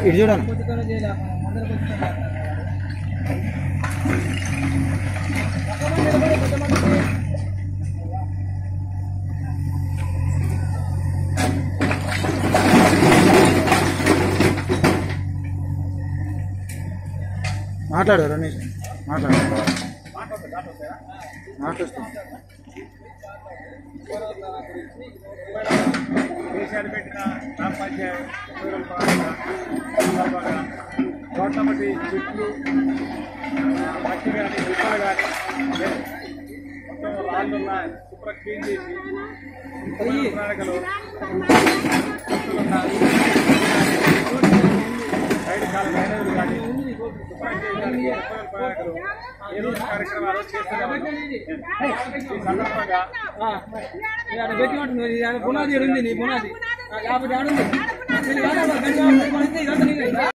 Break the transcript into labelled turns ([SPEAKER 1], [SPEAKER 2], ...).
[SPEAKER 1] ఇటు చూడండి మాట్లాడు రమేష్ మాట్లాడు మాట్లాడుతుంది
[SPEAKER 2] దేశాలు పెట్టిన గ్రామ పంచాయతీ రూరల్ పాలన సందర్భంగా రోడ్ల మట్టి చెట్లు మట్టి కానీ గుట్టలు కానీ మొత్తం రాళ్ళు ఉన్నాయి శుభ్ర క్లీన్ చేసి శుభ్రమైన ప్రణాళికలు సైడ్ కాలు డ్రైనేజీలు కానీ శుభ్రం చేయడానికి శుభ్రమైన ప్రణాళికలు ఏ రోజు కార్యక్రమాలు చేస్తూనే ఉన్నాం. ఈ సందర్భంగా
[SPEAKER 3] పెట్టి ఉంటుంది పునాది ఈడ ఉంది నీ పునాది లేకపోతే ఆడుంది